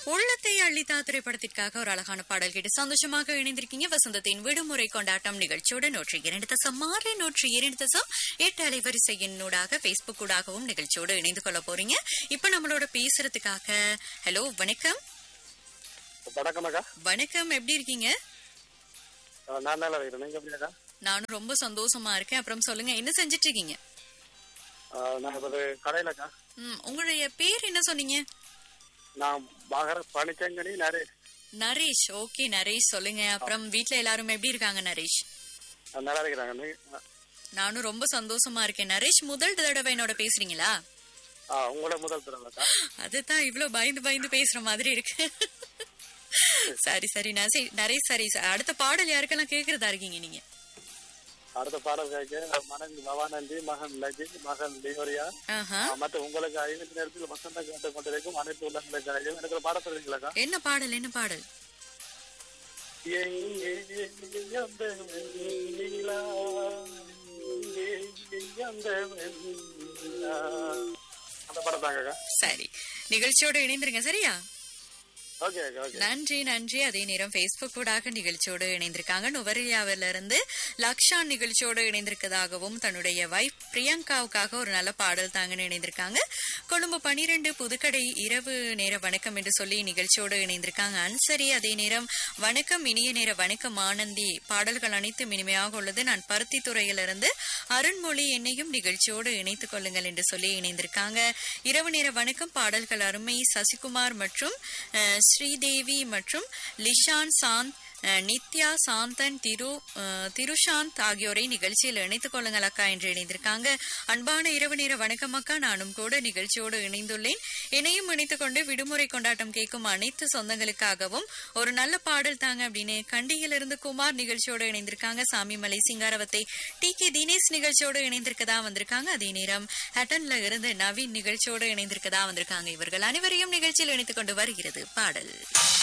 உள்ளத்தை அள்ளித்தா திரைப்படத்திற்காக ஒரு அழகான பாடல் கேட்டு சந்தோஷமாக இணைந்திருக்கீங்க வசந்தத்தின் விடுமுறை கொண்டாட்டம் நிகழ்ச்சியோட நூற்றி இரண்டு தசம் ஆறு நூற்றி இரண்டு தசம் எட்டு அலைவரிசையினூடாக பேஸ்புக் ஊடாகவும் நிகழ்ச்சியோடு இணைந்து கொள்ள போறீங்க இப்ப நம்மளோட பேசுறதுக்காக ஹலோ வணக்கம் வணக்கம் அக்கா வணக்கம் எப்படி இருக்கீங்க அஹ் நான் நல்லா இருக்கிறேன் நீங்க எப்படி அக்கா நானும் ரொம்ப சந்தோஷமா இருக்கேன் அப்புறம் சொல்லுங்க என்ன செஞ்சிட்டு இருக்கீங்க அஹ் நான் இப்போ கடையில் அக்கா ம், உங்களுடைய பேர் என்ன சொன்னீங்க நான் பாகர பனிச்சங்கனி நரேஷ் நரேஷ் ஓகே நரேஷ் சொல்லுங்க அப்புறம் வீட்ல எல்லாரும் எப்படி இருக்காங்க நரேஷ் அஹ் நல்லா இருக்கிறாங்க நீ அஹ் நானும் ரொம்ப சந்தோஷமா இருக்கேன் நரேஷ் முதல் தடவை என்னோட பேசுறீங்களா அஹ் உங்களோட முதல் தடவை அக்கா அதுதான் இவ்ளோ பயந்து பயந்து பேசுற மாதிரி இருக்கு சரி சரி நசி- நரேஷ் சரி ச- அடுத்த பாடல் யாருக்கெல்லாம் கேக்குறதா இருக்கீங்க நீங்க அடுத்த பாடல் கேட்க மனைவி பவானந்தி மகன் லஜி மகன் லியோரியா ஆஹா அஹ் மற்ற உங்களுக்கு ஐந்து நேரத்தில் வசந்த கேட்டு கொண்டிருக்கும் அனைத்து உள்ளங்களுக்கு எனக்கு ஒரு பாடம் சொல்றீங்களாக்கா என்ன பாடல் என்ன பாடல் எங்கே அந்த வெண்ணிலா, எங்கே அந்த வெண்ணிலா. அந்த படம் தாங்க சரி நிகழ்ச்சியோட இணைந்திருங்க சரியா ஓகே ஓகே ஓகே நன்றி நன்றி அதே நேரம் பேஸ்புக் ஊடாக நிகழ்ச்சியோடு இணைந்திருக்காங்க நுவரியாவில இருந்து லக்ஷா நிகழ்ச்சியோடு இணைந்திருக்கதாகவும் தன்னுடைய வைஃப் பிரியங்காவுக்காக ஒரு நல்ல பாடல் தாங்கன்னு இணைந்திருக்காங்க கொழும்பு பனிரெண்டு புதுக்கடை இரவு நேர வணக்கம் என்று சொல்லி நிகழ்ச்சியோடு இணைந்திருக்காங்க அன்சரி அதே நேரம் வணக்கம் இனிய நேர வணக்கம் ஆனந்தி பாடல்கள் அனைத்தும் இனிமையாக உள்ளது நான் பருத்தி துறையிலிருந்து அருண்மொழி என்னையும் நிகழ்ச்சியோடு இணைத்துக் கொள்ளுங்கள் என்று சொல்லி இணைந்திருக்காங்க இரவு நேர வணக்கம் பாடல்கள் அருமை சசிகுமார் மற்றும் அஹ், ஸ்ரீதேவி மற்றும் லிஷான் சாந்த் அஹ், நித்யா சாந்தன் திரு அஹ், திருஷாந்த் ஆகியோரை நிகழ்ச்சியில் இணைத்துக் கொள்ளுங்கள் அக்கா என்று இணைந்திருக்காங்க அன்பான இரவு நேர வணக்கம் அக்கா நானும் கூட நிகழ்ச்சியோடு இணைந்துள்ளேன் என்னையும் இணைத்துக் கொண்டு விடுமுறை கொண்டாட்டம் கேட்கும் அனைத்து சொந்தங்களுக்காகவும் ஒரு நல்ல பாடல் தாங்க அப்படின்னு கண்டியிலிருந்து குமார் நிகழ்ச்சியோடு இணைந்திருக்காங்க சாமிமலை சிங்காரவத்தை டி கே தினேஷ் நிகழ்ச்சியோடு இணைந்திருக்கதா வந்திருக்காங்க அதே நேரம் ஹட்டன்ல இருந்து நவீன் நிகழ்ச்சியோடு இணைந்திருக்கதா வந்திருக்காங்க இவர்கள் அனைவரையும் நிகழ்ச்சியில் இணைத்துக் கொண்டு வருகிறது பாடல்